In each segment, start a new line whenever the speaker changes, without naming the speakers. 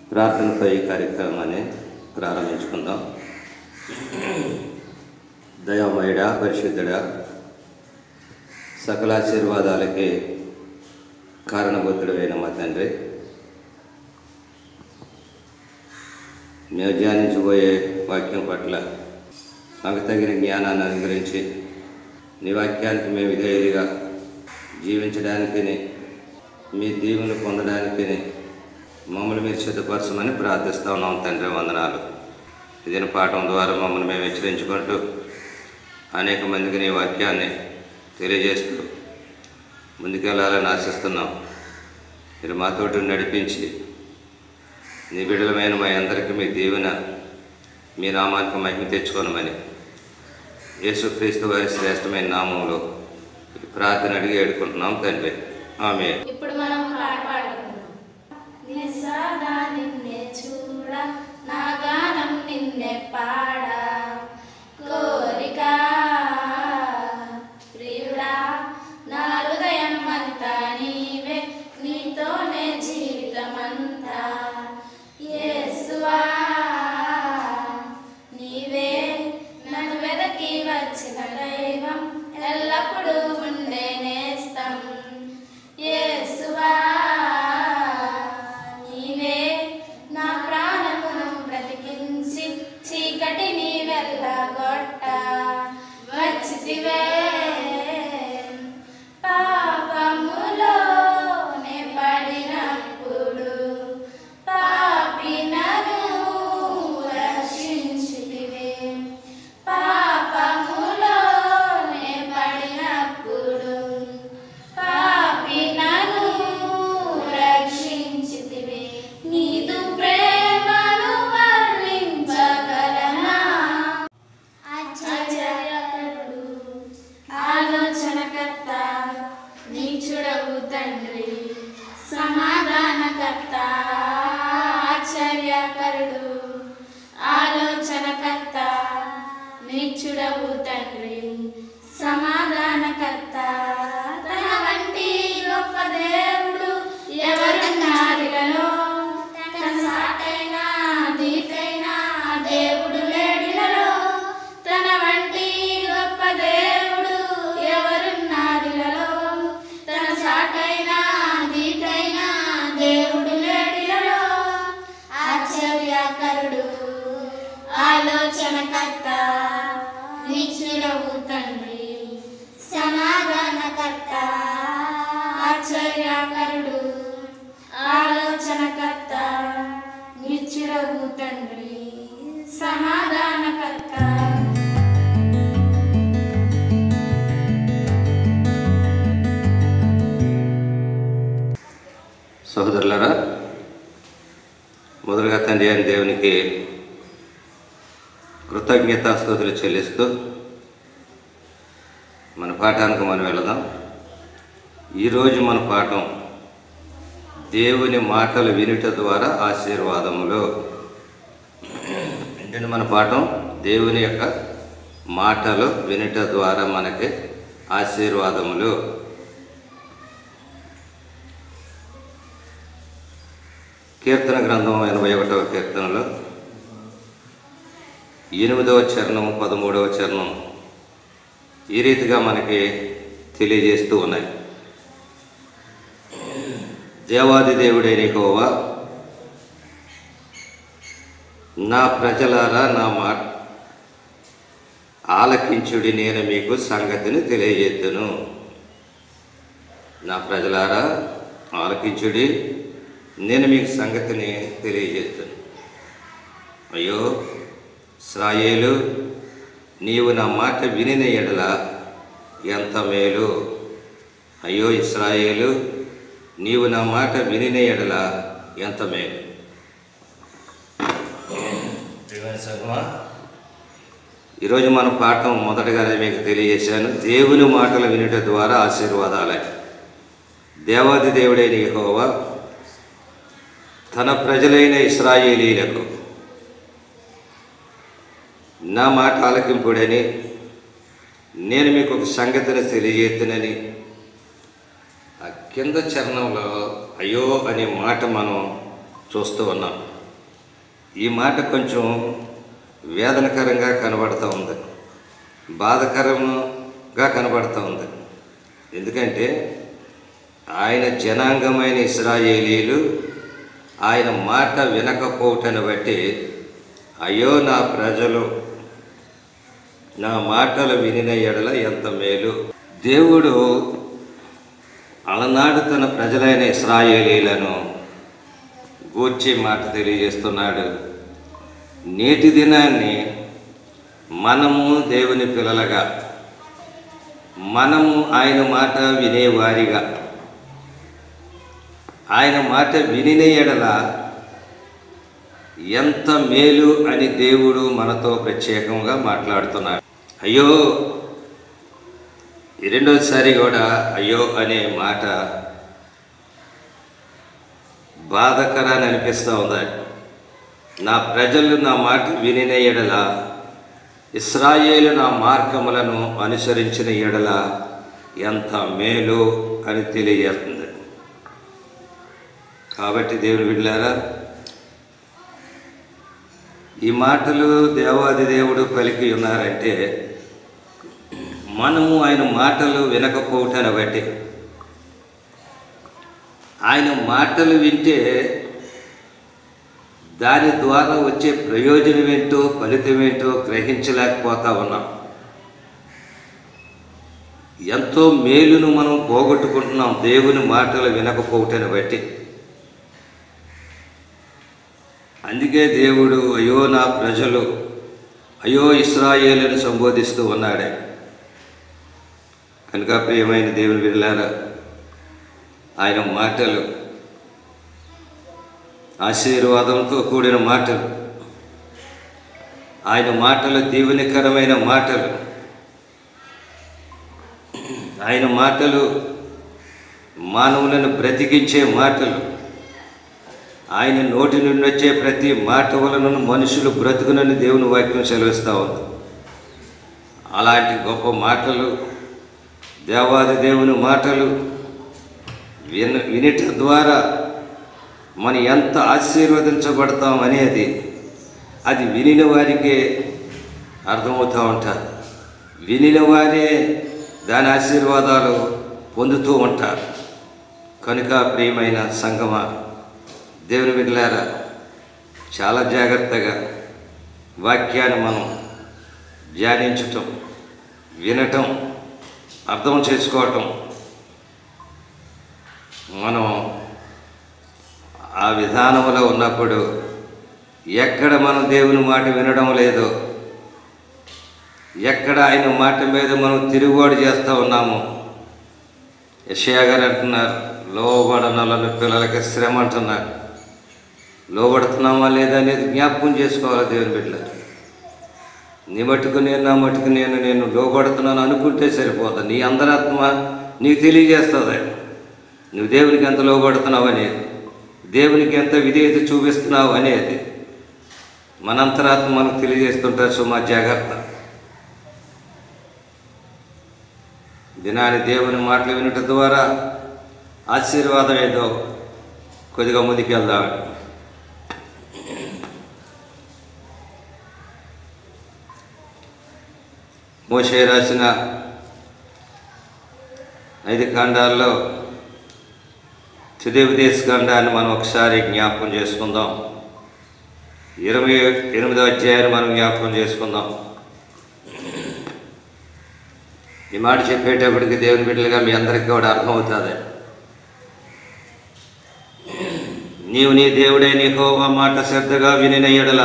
ప్రార్థనతో ఈ కార్యక్రమాన్ని ప్రారంభించుకుందాం దయామయుడా పరిశుద్ధుడా సకల ఆశీర్వాదాలకి కారణభూతుడైన మా తండ్రి మేము ధ్యానించబోయే వాక్యం పట్ల మాకు తగిన జ్ఞానాన్ని అనుగ్రహించి నీ వాక్యానికి మేము విధేయులుగా జీవించడానికి మీ దీవులు పొందడానికి మమ్మల్ని మీరు సిద్ధపరచమని ప్రార్థిస్తా ఉన్నాం తండ్రి వందనాలు ఇదిన పాఠం ద్వారా మమ్మల్ని మేము హెచ్చరించుకుంటూ అనేక మందికి నీ వాక్యాన్ని తెలియజేస్తూ ముందుకెళ్ళాలని ఆశిస్తున్నాం మీరు మాతోటి నడిపించి నీ బిడ్డలమైన మా అందరికీ మీ దీవెన మీ నామానికి మహిమ తెచ్చుకోనమని యేసుక్రీస్తు వారి శ్రేష్టమైన నామంలో ఈ ప్రార్థన అడిగి ఏడుకుంటున్నాం తండ్రి ఆమె
ఇప్పుడు మనం పాట పాడుకుందాం నిసాదా నిన్నే చూడ నా గానం నిన్నే పాడ కోరిక ప్రియుడా నా హృదయం అంతా నీవే నీతోనే జీవితమంతా యేసువా నీవే నన్ను వెదకి వచ్చిన దైవం ఎల్లప్పుడూ ఉండే నేస్తం యేసువా నీవే నా ప్రాణమును బ్రతికించి చీకటిని వెళ్ళగొట్ట వచ్చితివే పాపములోనే పడినప్పుడు పాపినను రక్షించితివే పాపములోనే పడినప్పుడు పాపినను రక్షించితివే నీదు ప్రేమను వర్ణించగలనా ఆశ్చర్యకరుడు ఆలోచనకర్త నీచుడవు తండ్రి సమాధానకర్త ఆశ్చర్యకరుడు ఆలోచనకర్త నీచుడవు తండ్రి సమాధానకర్త తన వంటి గొప్ప దేవుడు ఎవరున్నారిలో తన సాటైన దీటైన దేవుడు లేడిలలో తన వంటి గొప్ప దేవుడు ఎవరున్నారిలలో తన సాటైన దీటైన దేవుడు లేడిలలో ఆశ్చర్యకరుడు ఆలోచనకర్త నిచ్చుడవు తండ్రి సమాధానకర్త ఆశ్చర్యకరుడు ఆలోచనకర్త నిచ్చుడవు తండ్రి సమాధానకర్త
సహోదరులారా మొదలుగా తండ్రి అని దేవునికి కృతజ్ఞతాస్తుతులు చెల్లిస్తూ మన పాఠానికి మనం వెళదాం ఈరోజు మన పాఠం దేవుని మాటలు వినుట ద్వారా ఆశీర్వాదములు ఏంటంటే మన పాఠం దేవుని యొక్క మాటలు వినుట ద్వారా మనకి ఆశీర్వాదములు కీర్తన గ్రంథం ఎనభై ఒకటవ కీర్తనలో ఎనిమిదవ చరణం పదమూడవ చరణం ఈ రీతిగా మనకి తెలియజేస్తూ ఉన్నాయి దేవాది దేవుడైన యెహోవా నా ప్రజలారా నా మాట ఆలకించుడి నేను మీకు సంగతిని తెలియజేద్దును నా ప్రజలారా ఆలకించుడి నేను మీకు సంగతిని తెలియజేస్తాను అయ్యో ఇస్రాయేలు నీవు నా మాట వినిన ఎడల ఎంత మేలు అయ్యో ఇస్రాయేలు నీవు నా మాట వినిన ఎడల ఎంత మేలు ప్రియమైన సంగమా, ఈరోజు మన పాఠం మొదటగానే మీకు తెలియజేశాను దేవుని మాటలు వినుట ద్వారా ఆశీర్వాదాలే దేవాది దేవుడైన యెహోవా తన ప్రజలైన ఇస్రాయేలీలకు నా మాట ఆలకింపుడని నేను మీకు ఒక సంగతిని తెలియజేతునని ఆ కింద చరణంలో అయ్యో అనే మాట మనం చూస్తూ ఉన్నాం ఈ మాట కొంచెం వేదనకరంగా కనబడుతూ ఉంది బాధకరంగా కనబడుతూ ఉంది ఎందుకంటే ఆయన జనాంగమైన ఇస్రాయేలీలు ఆయన మాట వినకపోవటాన్ని బట్టి అయ్యో నా ప్రజలు నా మాటలు వినిన ఎడల ఎంత మేలు దేవుడు అలనాడు తన ప్రజలైన ఇస్రాయేలీలను గూర్చి మాట తెలియజేస్తున్నాడు నేటి దినాన్ని మనము దేవుని పిల్లలుగా మనము ఆయన మాట వినేవారిగా ఆయన మాట వినిన ఎడల ఎంత మేలు అని దేవుడు మనతో ప్రత్యేకంగా మాట్లాడుతున్నాడు అయ్యో ఈ రెండోసారి కూడా అయ్యో అనే మాట బాధకరాన్ని అనిపిస్తూ ఉంది నా ప్రజలు నా మాట వినిన ఎడల ఇస్రాయేలు నా మార్గములను అనుసరించిన ఎడల ఎంత మేలు అని తెలియజేస్తుంది కాబట్టి దేవుని బిడ్డారా ఈ మాటలు దేవాది దేవుడు పలికి ఉన్నారంటే మనము ఆయన మాటలు వినకపోవటాన్ని బట్టి ఆయన మాటలు వింటే దాని ద్వారా వచ్చే ప్రయోజనం ఏంటో ఫలితం ఏంటో గ్రహించలేకపోతా ఉన్నాం ఎంతో మేలును మనం పోగొట్టుకుంటున్నాం దేవుని మాటలు వినకపోవటాన్ని బట్టి అందుకే దేవుడు అయ్యో నా ప్రజలు అయ్యో ఇస్రాయేలుని సంబోధిస్తూ ఉన్నాడే కనుక ప్రియమైన దేవుని విడలారా ఆయన మాటలు ఆశీర్వాదంతో కూడిన మాటలు ఆయన మాటలు దీవెనకరమైన మాటలు ఆయన మాటలు మానవులను బ్రతికించే మాటలు ఆయన నోటి నుండి వచ్చే ప్రతి మాట వలన మనుషులు బ్రతుకునని దేవుని వాక్యం సెలవిస్తూ ఉంది అలాంటి గొప్ప మాటలు దేవాది దేవుని మాటలు విన వినట ద్వారా మనం ఎంత ఆశీర్వదించబడతాం అనేది అది వినిన వారికే అర్థమవుతూ ఉంటారు వినిన వారే దాని ఆశీర్వాదాలు పొందుతూ ఉంటారు కనుక ప్రియమైన సంగమా దేవుని బిడ్డలారా చాలా జాగ్రత్తగా వాక్యాన్ని మనం ధ్యానించటం వినటం అర్థం చేసుకోవటం మనం ఆ విధానంలో ఉన్నప్పుడు ఎక్కడ మనం దేవుని మాట వినడం లేదో ఎక్కడ ఆయన మాట మీద మనం తిరుగుబాటు చేస్తూ ఉన్నాము యషయా గారు అంటున్నారు లోబడనలను పిల్లలకి శ్రమ అంటున్నారు లోబడుతున్నామా లేదా అనేది జ్ఞాపకం చేసుకోవాలి దేవుని బిడ్డలు నీ మట్టుకు నేను నా మట్టుకు నేను నేను లోబడుతున్నాను అనుకుంటే సరిపోతుంది నీ అంతరాత్మ నీకు తెలియజేస్తుంది నువ్వు దేవునికి ఎంత లోబడుతున్నావు అనేది దేవునికి ఎంత విధేయత చూపిస్తున్నావు అనేది మన అంతరాత్మ మనకు తెలియజేస్తుంటారు సుమా జాగ్రత్త దినాన్ని దేవుని మాటలు వినటం ద్వారా ఆశీర్వాదం ఏదో కొద్దిగా ముందుకెళ్దాం మోషే రాసిన ఐదు ఖండాల్లో తుదేవిదేశ ఖండాన్ని మనం ఒకసారి జ్ఞాపకం చేసుకుందాం ఇరవై ఎనిమిదో అధ్యాయాన్ని మనం జ్ఞాపకం చేసుకుందాం ఈ మాట చెప్పేటప్పటికి దేవుని బిడ్డలుగా మీ అందరికీ కూడా అర్థమవుతుంది నీవు నీ దేవుడే నీకో ఆ మాట శ్రద్ధగా వినిన ఎడల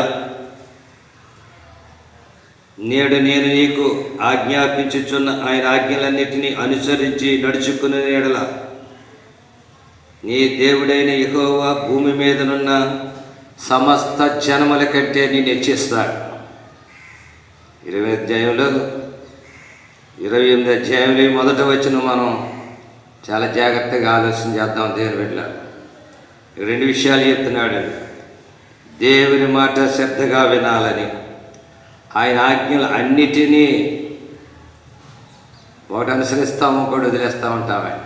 నేడు నేను నీకు ఆజ్ఞాపించుచున్న ఆయన ఆజ్ఞలన్నిటినీ అనుసరించి నడుచుకునే ఎడల నీ దేవుడైన యెహోవా భూమి మీదనున్న సమస్త జనముల కంటే నేను హెచ్చిస్తాడు ఇరవై అధ్యాయంలో ఇరవై ఎనిమిది అధ్యాయంలో ఈ మొదట వచ్చిన మనం చాలా జాగ్రత్తగా ఆలోచన చేద్దాం దేవుని బిడ్డ రెండు విషయాలు చెప్తున్నాడు దేవుని మాట శ్రద్ధగా వినాలని ఆయన ఆజ్ఞలు అన్నిటినీ ఒకటి అనుసరిస్తాము ఒకటి వదిలేస్తూ ఉంటామే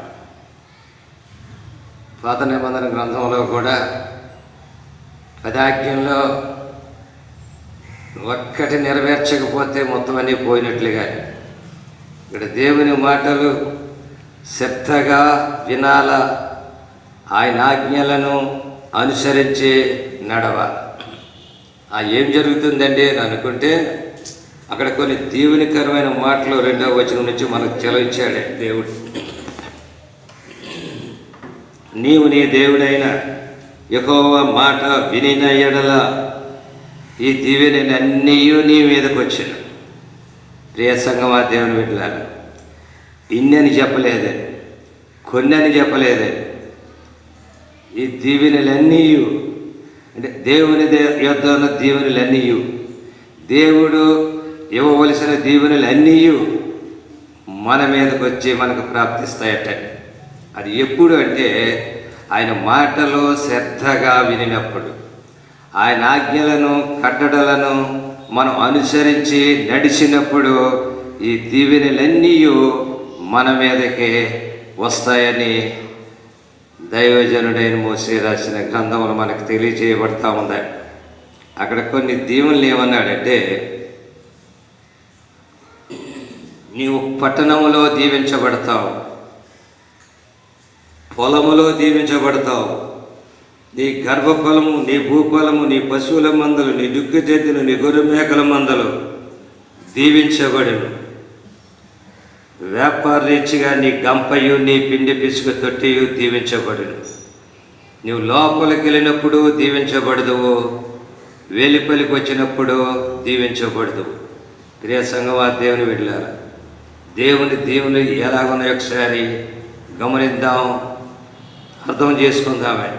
పాత నిబంధన గ్రంథంలో కూడా పదాజ్ఞంలో ఒక్కటి నెరవేర్చకపోతే మొత్తం అన్నీ పోయినట్లుగా ఇక్కడ దేవుని మాటలు శ్రద్ధగా వినాల ఆయన ఆజ్ఞలను అనుసరించి నడవాలి ఆ ఏం జరుగుతుందండి అని అనుకుంటే అక్కడ కొన్ని దీవెనికరమైన మాటలు రెండవ వచనం నుంచి మనకు చెలవిచ్చాడే దేవుడు నీవు నీ దేవుడైన యెహోవ మాట వినిన ఎడల ఈ దీవెనలన్నీ నీ మీదకి వచ్చాను ప్రియ సంగమా దేవుని బిడ్డలారు ఇన్ని అని చెప్పలేదే కొన్ని అని చెప్పలేదే ఈ దీవెనలన్నీ అంటే దేవుని దే యొద్ద ఉన్న దీవెనలన్నీ దేవుడు ఇవ్వవలసిన దీవెనలన్నీ మన మీదకి వచ్చి మనకు ప్రాప్తిస్తాయట అది ఎప్పుడు అంటే ఆయన మాటలో శ్రద్ధగా వినినప్పుడు ఆయన ఆజ్ఞలను కట్టడలను మనం అనుసరించి నడిచినప్పుడు ఈ దీవెనలన్నీ మన మీదకి వస్తాయని దైవజనుడైన మోసే రాసిన గ్రంథములు మనకు తెలియజేయబడతా ఉంది అక్కడ కొన్ని దీవెనలు ఏమన్నాడంటే నీవు పట్టణములో దీవించబడతావు పొలములో దీవించబడతావు నీ గర్భఫలము నీ భూఫలము నీ పశువుల మందలు నీ దుక్కితెత్తులు నీ గొర్రె మేకల మందలు దీవించబడును వ్యాపార రీతిగా నీ గంపయు నీ పిండి పిసుకు తొట్టియు దీవించబడును నీవు లోపలికి వెళ్ళినప్పుడు దీవించబడదువు వెలుపలికి వచ్చినప్పుడు దీవించబడదు క్రియ సంగమా దేవుని వెళ్ళారు దేవుని దేవుని ఎలాగున్నాయో ఒకసారి గమనిద్దాం అర్థం చేసుకుందామే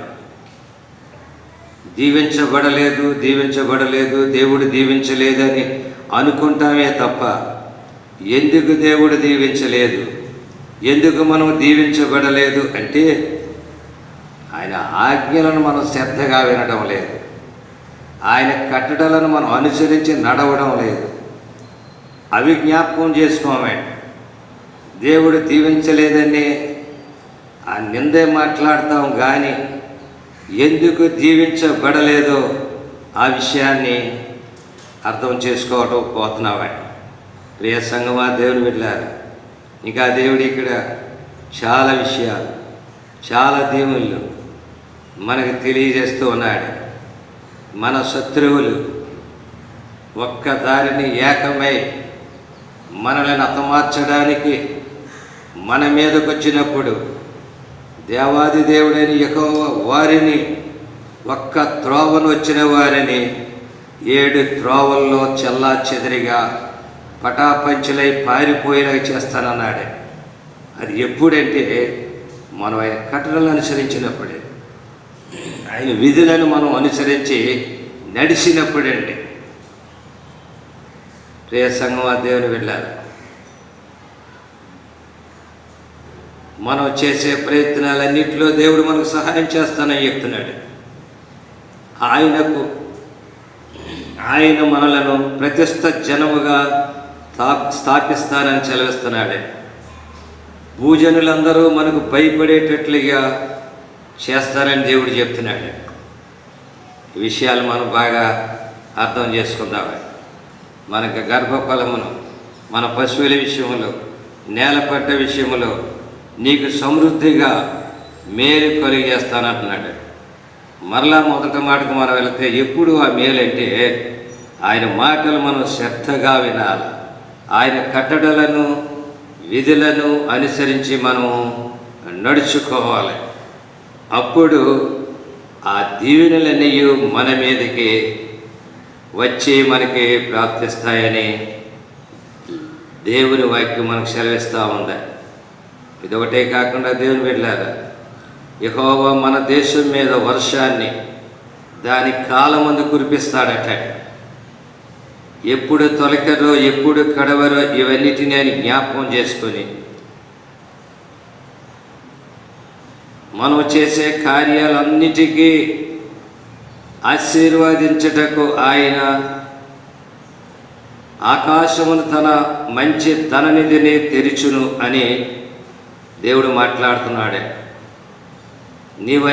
దీవించబడలేదు దీవించబడలేదు దేవుడు దీవించలేదని అనుకుంటామే తప్ప ఎందుకు దేవుడు దీవించలేదు ఎందుకు మనం దీవించబడలేదు అంటే ఆయన ఆజ్ఞలను మనం శ్రద్ధగా వినడం లేదు ఆయన కట్టడలను మనం అనుసరించి నడవడం లేదు అవి జ్ఞాపకం చేసుకోమే దేవుడు దీవించలేదని ఆ నిందే మాట్లాడతాం కానీ ఎందుకు దీవించబడలేదో ఆ విషయాన్ని అర్థం చేసుకోవటం పోతున్నామే ప్రియ సంగమా దేవుని వెళ్ళారు ఇంకా దేవుడు ఇక్కడ చాలా విషయాలు చాలా దేవుళ్ళు మనకు తెలియజేస్తూ ఉన్నాడు మన శత్రువులు ఒక్క దారిని ఏకమై మనల్ని హతమార్చడానికి మన మీదకు వచ్చినప్పుడు దేవాది దేవుడైన యెహోవా వారిని ఒక్క త్రోవను వచ్చిన వారిని ఏడు త్రోవల్లో చెల్లా చెదిరిగా పటాపంచలై పారిపోయేలాగా చేస్తానన్నాడే అది ఎప్పుడంటే మనం ఆయన కట్టడలను అనుసరించినప్పుడే ఆయన విధులను మనం అనుసరించి నడిచినప్పుడండి ప్రియ సంగమా దేవుని వెళ్ళాలి మనం చేసే ప్రయత్నాలన్నింటిలో దేవుడు మనకు సహాయం చేస్తానని చెప్తున్నాడు ఆయనకు ఆయన మనలను ప్రతిష్ట జనముగా స్థా- స్థాపిస్తానని చెలవిస్తున్నాడే భూజనులందరూ మనకు భయపడేటట్లుగా చేస్తారని దేవుడు చెప్తున్నాడు ఈ విషయాలు మనం బాగా అర్థం చేసుకుందామే మనకు గర్భఫలమును మన పశువుల విషయంలో నేలపడ్డ విషయంలో నీకు సమృద్ధిగా మేలు కలిగేస్తానంటున్నాడు మరలా మొదట మాటకు మనం వెళితే ఎప్పుడు ఆ మేలు అంటే ఆయన మాటలు మనం శ్రద్ధగా వినాలి ఆయన కట్టడలను విధులను అనుసరించి మనము నడుచుకోవాలి అప్పుడు ఆ దీవెనలన్నీ మన మీదకి వచ్చి మనకి ప్రాప్తిస్తాయని దేవుని వాక్యం మనకు సెలవిస్తూ ఉంది ఇదొకటే కాకుండా దేవుని వెళ్ళారు యెహోవా మన దేశం మీద వర్షాన్ని దాని కాలమందు కురిపిస్తాడట ఎప్పుడు తొలకరో ఎప్పుడు కడవరో ఇవన్నిటిని ఆయన జ్ఞాపకం చేసుకొని మనం చేసే కార్యాలన్నిటికీ ఆశీర్వదించుటకు ఆయన ఆకాశమును తన మంచి ధననిధిని తెరిచును అని దేవుడు మాట్లాడుతున్నాడే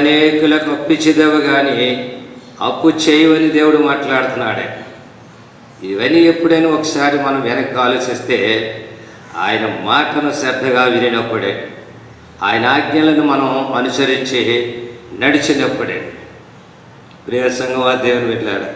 నీవనేకులకు అప్పిచ్చిదవు కానీ అప్పు చేయవని దేవుడు మాట్లాడుతున్నాడే ఇవన్నీ ఎప్పుడైనా ఒకసారి మనం వెనక్కి ఆలోచిస్తే ఆయన మాటను శ్రద్ధగా వినినప్పుడే ఆయన ఆజ్ఞలను మనం అనుసరించి నడిచినప్పుడే ప్రియ సంగమా దేవుని వెళ్ళాడు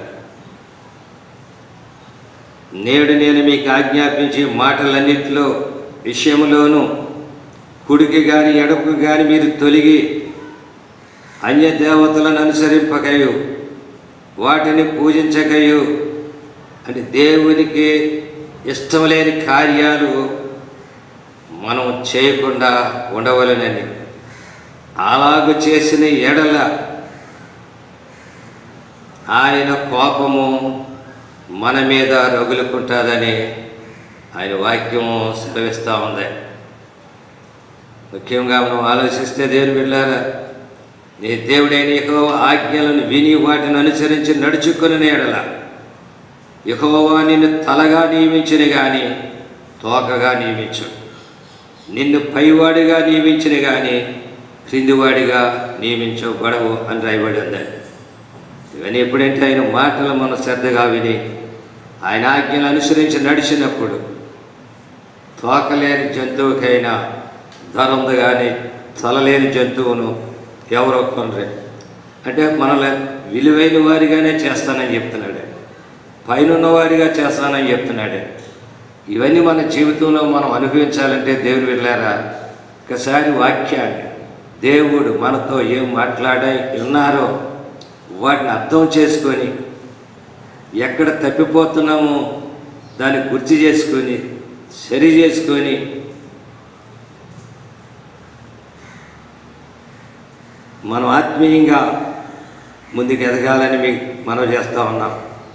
నేడు నేను మీకు ఆజ్ఞాపించే మాటలన్నింటిలో విషయంలోనూ కుడికి కానీ ఎడకు కానీ మీరు తొలగి అన్య దేవతలను అనుసరింపకయు వాటిని పూజించకయు అంటే దేవునికి ఇష్టం లేని కార్యాలు మనం చేయకుండా ఉండవలనని అలాగు చేసిన ఎడల ఆయన కోపము మన మీద రగులుకుంటుందని ఆయన వాక్యము సెలవిస్తూ ఉంది ముఖ్యంగా మనం ఆలోచిస్తే దేవుని వెళ్ళారా నీ దేవుడైన యెహోవా ఆజ్ఞలను విని వాటిని అనుసరించి నడుచుకుని ఎడల యెహోవా నిన్ను తలగా నియమించిన కానీ తోకగా నియమించు నిన్ను పైవాడిగా నియమించిన కానీ క్రిందివాడిగా నియమించబడవు అని రాయబడి ఉంది ఇవన్నీ ఎప్పుడంటే ఆయన మాటలు మనం శ్రద్ధగా విని ఆయన ఆజ్ఞలు అనుసరించి నడిచినప్పుడు తోకలేని జంతువుకైనా ధర ఉంది కానీ తలలేని జంతువును ఎవరో కొనరే అంటే మనల్ని విలువైన వారిగానే చేస్తానని చెప్తున్నాడు పైన వారిగా చేస్తానని చెప్తున్నాడు ఇవన్నీ మన జీవితంలో మనం అనుభవించాలంటే దేవుడు వెళ్ళారా ఒకసారి వాక్యాన్ని దేవుడు మనతో ఏం మాట్లాడా ఉన్నారో వాటిని అర్థం చేసుకొని ఎక్కడ తప్పిపోతున్నామో దాన్ని గుర్తు చేసుకొని సరి చేసుకొని మనం ఆత్మీయంగా ముందుకు ఎదగాలని మీకు మనం చేస్తూ ఉన్నాం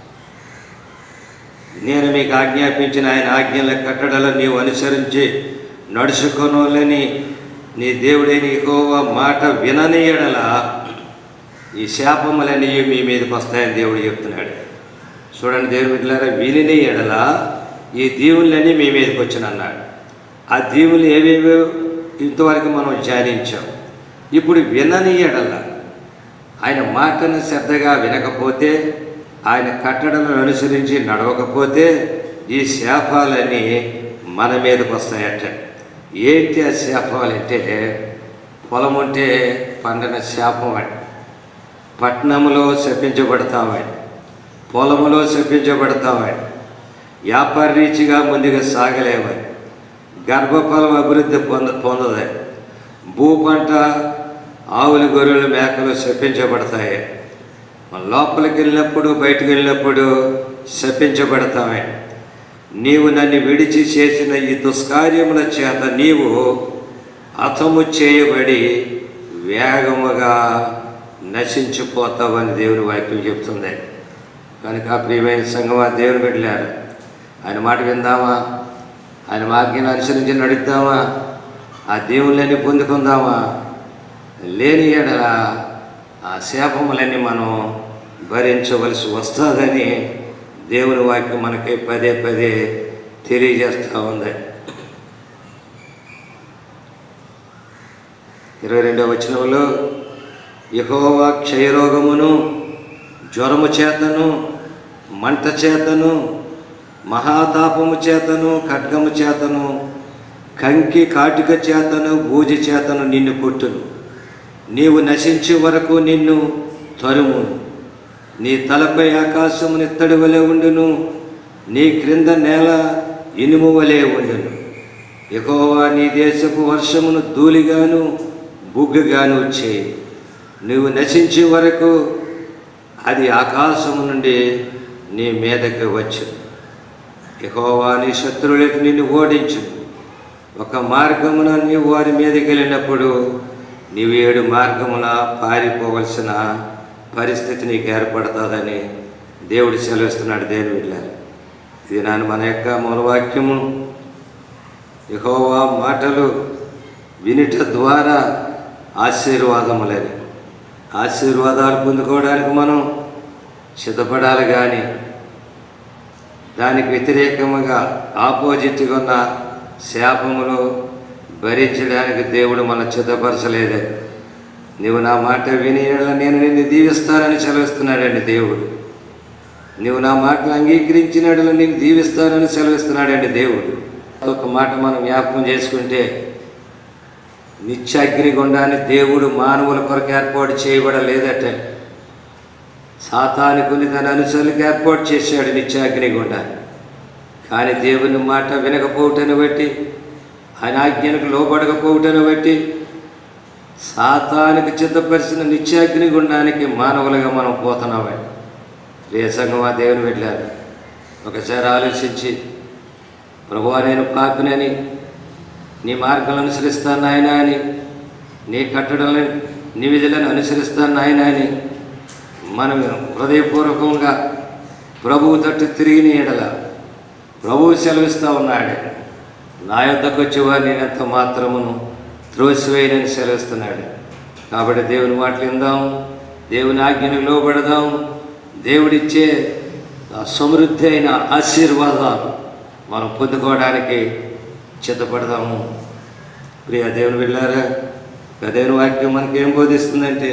నేను మీకు ఆజ్ఞాపించిన ఆయన ఆజ్ఞల కట్టడలను నీవు అనుసరించి నడుచుకొనోలని నీ దేవుడైన యెహోవా మాట వినని ఎడల ఈ శాపములన్నీ మీ మీదకి వస్తాయని దేవుడు చెప్తున్నాడు చూడండి దేవుని బిడ్డలారా విని ఎడల ఈ దీవులన్నీ మీ మీదకి వచ్చిన అన్నాడు ఆ దీవులు ఏవేవో ఇంతవరకు మనం ధ్యానించాం ఇప్పుడు వినని ఎడల ఆయన మాటను శ్రద్ధగా వినకపోతే ఆయన కట్టడలను అనుసరించి నడవకపోతే ఈ శాపాలన్నీ మన మీదకి వస్తాయట ఏంటి ఆ శాపాలంటే పొలం ఉంటే పండిన శాపం అండి పట్టణంలో శపించబడతామని పొలములో శపించబడతామని వ్యాపార రీతిగా ముందుగా సాగలేమని గర్భఫలం అభివృద్ధి పొంద పొందదని భూ పంట ఆవులు గొర్రెలు మేకలు శపించబడతాయి మన లోపలికి వెళ్ళినప్పుడు బయటకు వెళ్ళినప్పుడు శపించబడతామే నీవు నన్ను విడిచి చేసిన ఈ దుష్కార్యముల చేత నీవు హతము చేయబడి వేగముగా నశించిపోతావని దేవుని వాక్యం చెప్తుంది కనుక ప్రియమైన సంగమా దేవుని బిడ్డలారు ఆయన మాట విందామా ఆయన వాక్యాన్ని అనుసరించి నడుద్దామా ఆ దేవుళ్ళని పొందుకుందామా లేని ఎడల ఆ శాపములన్నీ మనం భరించవలసి వస్తుందని దేవుని వాక్యం మనకి పదే పదే తెలియజేస్తూ ఉంది ఇరవై రెండవ వచనంలో యహోవా క్షయరోగమును జ్వరము చేతను మంట చేతను మహాతాపము చేతను ఖడ్గము చేతను కంకి కాటిక చేతను బూజి చేతను నిన్ను కొట్టును నీవు నశించే వరకు నిన్ను తరుము నీ తలపై ఆకాశము నిత్తడి వలె ఉండును నీ క్రింద నేల ఇనుము వలె ఉండును యెహోవా నీ దేశపు వర్షమును ధూళిగాను బుగ్గగాను చేయి నువ్వు నశించే వరకు అది ఆకాశము నుండి నీ మీదకి వచ్చు యెహోవా నీ శత్రువులకు నిన్ను ఓడించు ఒక మార్గమున నీవు వారి మీదకి వెళ్ళినప్పుడు నీవు ఏడు మార్గమున పారిపోవలసిన పరిస్థితి నీకు ఏర్పడుతుందని దేవుడు సెలవిస్తున్నాడు దేవుని వెళ్ళారు ఇది నాన్న మన యొక్క మూలవాక్యము యెహోవా మాటలు వినుట ద్వారా ఆశీర్వాదములని ఆశీర్వాదాలు పొందుకోవడానికి మనం సిద్ధపడాలి కానీ దానికి వ్యతిరేకముగా ఆపోజిట్గా ఉన్న శాపములు భరించడానికి దేవుడు మన చిత్తపరచలేదే నువ్వు నా మాట విని ఎడల నేను నిన్ను దీవిస్తానని సెలవిస్తున్నాడండి దేవుడు నువ్వు నా మాటలు అంగీకరించినట్లు నేను దీవిస్తానని సెలవిస్తున్నాడండి దేవుడు ఒక మాట మనం జ్ఞాపకం చేసుకుంటే నిత్యాగ్నిగుండాన్ని దేవుడు మానవుల కొరకు ఏర్పాటు చేయబడలేదట సాతానుకుని తన అనుసరులకు ఏర్పాటు చేశాడు నిత్యాగ్నిగుండాన్ని కానీ దేవుని మాట వినకపోవటను బట్టి ఆయన ఆజ్ఞలకు లోబడకపోవటను బట్టి సాతానికి చిత్తపరిచిన నిత్యాగ్ని గుండానికి మానవులుగా మనం పోతున్నామండి ప్రియ సంగమా దేవుని వెళ్ళారు ఒకసారి ఆలోచించి ప్రభువా నేను పాపినని నీ మార్గాలను అనుసరిస్తాను నాయన అని నీ కట్టడలను నీ విధులను అనుసరిస్తాను నాయన అని మనం హృదయపూర్వకంగా ప్రభువు తట్టు తిరిగిన ఎడల ప్రభువు సెలవిస్తూ ఉన్నాడు నా యొద్దకు వచ్చేవారు నేనెంత మాత్రమును త్రోసివేయనని సెలవిస్తున్నాడు కాబట్టి దేవుని మాటలు విందాం దేవుని ఆజ్ఞను లోబడదాం దేవుడిచ్చే ఆ సమృద్ధి అయిన ఆశీర్వాదాలు మనం పొందుకోవడానికి చిత్తపడదాము ప్రియ దేవుని వెళ్ళారా ఆ దేవుని వాక్యం మనకి ఏం బోధిస్తుందంటే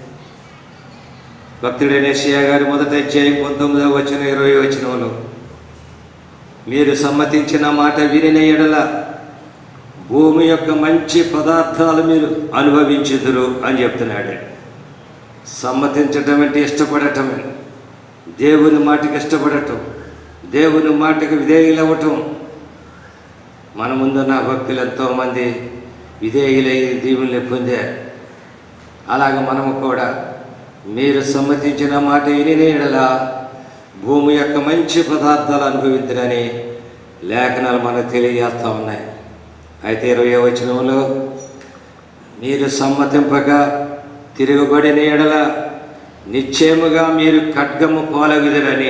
భక్తుడైన షియా గారి మొదట అధ్యాయం పంతొమ్మిదవ వచ్చిన ఇరవై వచనంలో మీరు సమ్మతించిన మాట వినిన ఎడల భూమి యొక్క మంచి పదార్థాలు మీరు అనుభవించుదురు అని చెప్తున్నాడు సమ్మతించటం అంటే ఇష్టపడటమే దేవుని మాటకి ఇష్టపడటం దేవుని మాటకి విధేయులవ్వటం మన ముందున్న భక్తులు ఎంతోమంది విధేయులై దీవుల్ని పొందారు అలాగ మనము కూడా మీరు సమ్మతించిన మాట వినినేడల భూమి యొక్క మంచి పదార్థాలు అనుభవించరని లేఖనాలు మనకు తెలియజేస్తూ ఉన్నాయి అయితే ఇరవై వచనంలో మీరు సమ్మతింపక తిరుగుబడిన ఎడల నిశ్చయముగా మీరు ఖడ్గము పోలగుదరని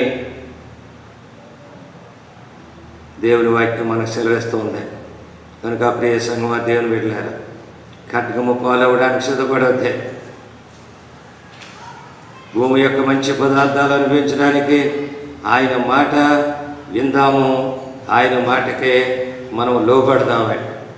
దేవుని వాక్యం మనకు సెలవిస్తూ ఉంది కనుక ప్రియ సంగమ దేవుని వెళ్ళారు ఖడ్గము పాలవడానికి సిద్ధపడవద్దే భూమి యొక్క మంచి పదార్థాలు అనుభవించడానికి ఆయన మాట విందాము ఆయన మాటకే మనం లోబడదామే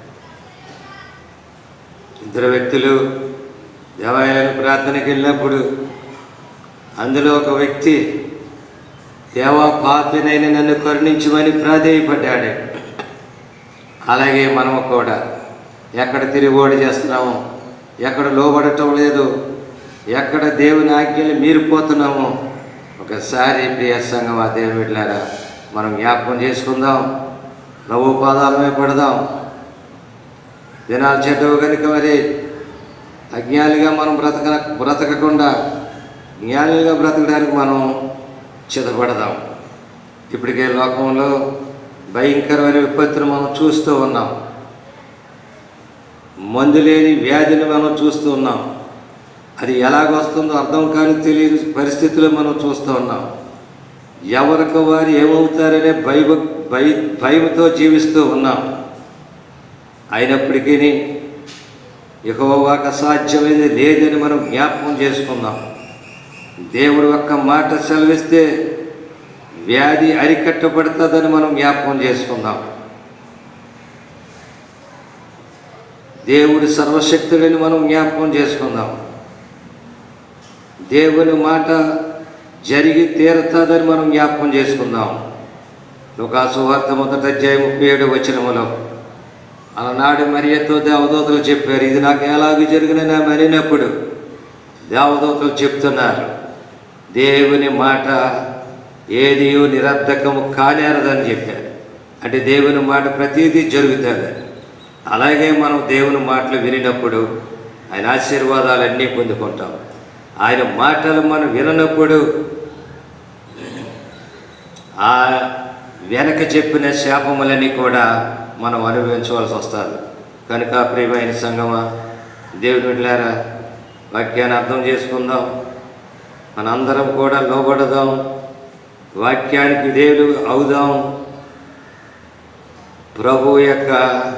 ఇద్దరు వ్యక్తులు దేవాలయానికి ప్రార్థనకి వెళ్ళినప్పుడు అందులో ఒక వ్యక్తి దేవా పాపినైన నన్ను కరుణించమని ప్రాధేయపడ్డాడు అలాగే మనము కూడా ఎక్కడ తిరుగుబాటు చేస్తున్నాము ఎక్కడ లోబడటం లేదు ఎక్కడ దేవుని ఆజ్ఞలు మీరిపోతున్నామో ఒకసారి ప్రియ సంఘం ఆ దేవుని వెళ్ళారా మనం జ్ఞాపకం చేసుకుందాం ప్రభు పాదాల మీద పడదాం దినాలు చెడ్డవు కనుక మరి అజ్ఞానిగా మనం బ్రతక బ్రతకకుండా జ్ఞానులుగా బ్రతకడానికి మనం చితపడదాం ఇప్పటికే లోకంలో భయంకరమైన విపత్తును మనం చూస్తూ ఉన్నాం మందు లేని వ్యాధిని మనం చూస్తూ ఉన్నాం అది ఎలాగొస్తుందో అర్థం కాని తెలియని పరిస్థితులు మనం చూస్తూ ఉన్నాం ఎవరికి వారు ఏమవుతారనే భయ భయ భయంతో జీవిస్తూ ఉన్నాం అయినప్పటికీ యెహోవాకు అసాధ్యమైనది లేదని మనం జ్ఞాపకం చేసుకుందాం దేవుడు ఒక్క మాట సెలవిస్తే వ్యాధి అరికట్టబడుతుందని మనం జ్ఞాపకం చేసుకుందాం దేవుడు సర్వశక్తుడని మనం జ్ఞాపకం చేసుకుందాం దేవుని మాట జరిగి తీరుతుందని మనం జ్ఞాపకం చేసుకుందాం లుకాసు వార్త మొదటి అధ్యాయం ముప్పై ఏడు వచనములో అలనాడు మరియతో దేవదూతలు చెప్పారు ఇది నాకు ఎలాగ జరిగిన మరినప్పుడు దేవదూతలు చెప్తున్నారు దేవుని మాట ఏది నిరర్ధకము కానేరదని చెప్పారు అంటే దేవుని మాట ప్రతిదీ జరుగుతుంది అలాగే మనం దేవుని మాటలు వినినప్పుడు ఆయన ఆశీర్వాదాలన్నీ పొందుకుంటాం ఆయన మాటలు మనం విననప్పుడు ఆ వెనక చెప్పిన శాపములన్నీ కూడా మనం అనుభవించవలసి వస్తుంది కనుక ప్రియమైన సంగమా దేవుని వెళ్ళారా వాక్యాన్ని అర్థం చేసుకుందాం మనందరం కూడా లోబడదాం వాక్యానికి దేవుడు అవుదాం ప్రభు యొక్క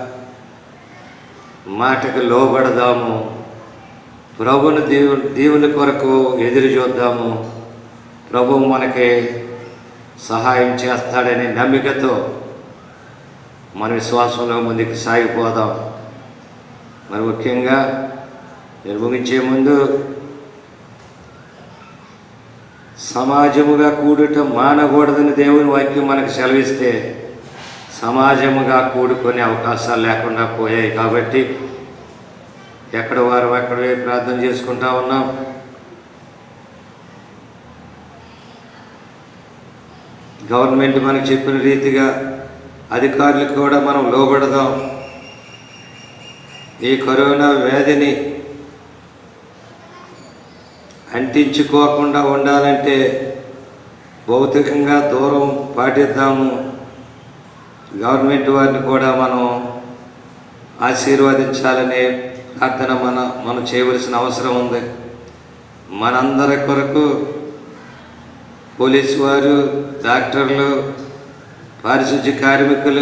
మాటకు లోబడదాము ప్రభుని దీవు దీవుని కొరకు ఎదురు చూద్దాము ప్రభు మనకి సహాయం చేస్తాడనే నమ్మికతో మన విశ్వాసంలో ముందుకు సాగిపోదాం మరి ముఖ్యంగా నేను ముగించే ముందు
సమాజముగా కూడుట మానకూడదని దేవుని వాక్యం మనకు సెలవిస్తే సమాజముగా కూడుకునే అవకాశాలు లేకుండా పోయాయి కాబట్టి ఎక్కడ వారు అక్కడే ప్రార్థన చేసుకుంటా ఉన్నాం గవర్నమెంట్ మనకు చెప్పిన రీతిగా అధికారులకు కూడా మనం లోబడదాం ఈ కరోనా వ్యాధిని అంటించుకోకుండా ఉండాలంటే భౌతికంగా దూరం పాటిద్దాము గవర్నమెంట్ వారిని కూడా మనం ఆశీర్వదించాలనే ప్రార్థన మన మనం చేయవలసిన అవసరం ఉంది మనందరి కొరకు పోలీసు వారు డాక్టర్లు పారిశుద్ధ్య కార్మికులు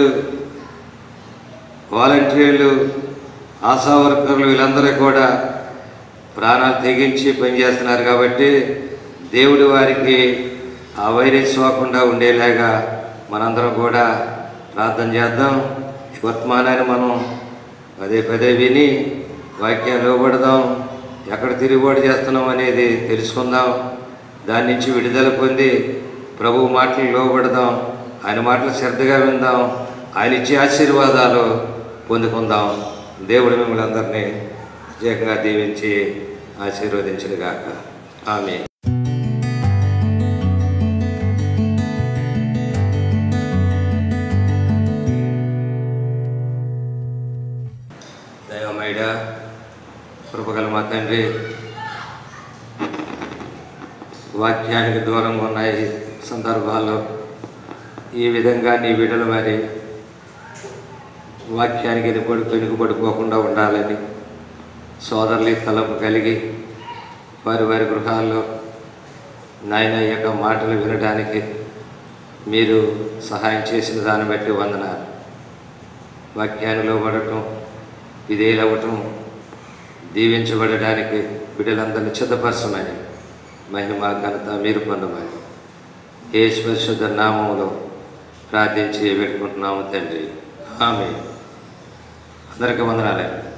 వాలంటీర్లు ఆశా వర్కర్లు వీళ్ళందరూ కూడా ప్రాణాలు తెగించి పనిచేస్తున్నారు కాబట్టి దేవుడి వారికి ఆ వైరస్ సోకుండా ఉండేలాగా మనందరం కూడా ప్రార్థన చేద్దాం ఈ వర్తమానాన్ని మనం పదే పదే విని వాక్యం లోబడదాం ఎక్కడ తిరుగుబాటు చేస్తున్నాం అనేది తెలుసుకుందాం దాని నుంచి విడుదల పొంది ప్రభు మాటలు లోబడదాం ఆయన మాటలు శ్రద్ధగా విందాం ఆయన ఇచ్చే ఆశీర్వాదాలు పొందుకుందాం దేవుడు మిమ్మల్ని అందరినీ ప్రత్యేకంగా దీవించి ఆశీర్వదించును గాక ఆమె దైవమైడ కృపగల మా తండ్రి వాక్యానికి దూరంగా ఉన్న ఈ సందర్భాల్లో ఈ విధంగా నీ బిడ్డలు మరి వాక్యానికి ఎనుపడి పెనుకబడిపోకుండా ఉండాలని సోదరులు తలపు కలిగి వారి వారి గృహాల్లో నాయన ఈ యొక్క మాటలు వినడానికి మీరు సహాయం చేసిన దాన్ని బట్టి వందనాలు వాక్యాన్ని లోబడటం విధేయులవ్వటం దీవించబడడానికి బిడ్డలందరినీ సిద్ధపరచమని మహిమ ఘనత మీరు పొందమని ఏ పరిశుద్ధ నామంలో ప్రార్థించి పెట్టుకుంటున్నాము తండ్రి ఆమె అందరికీ వందనాలండి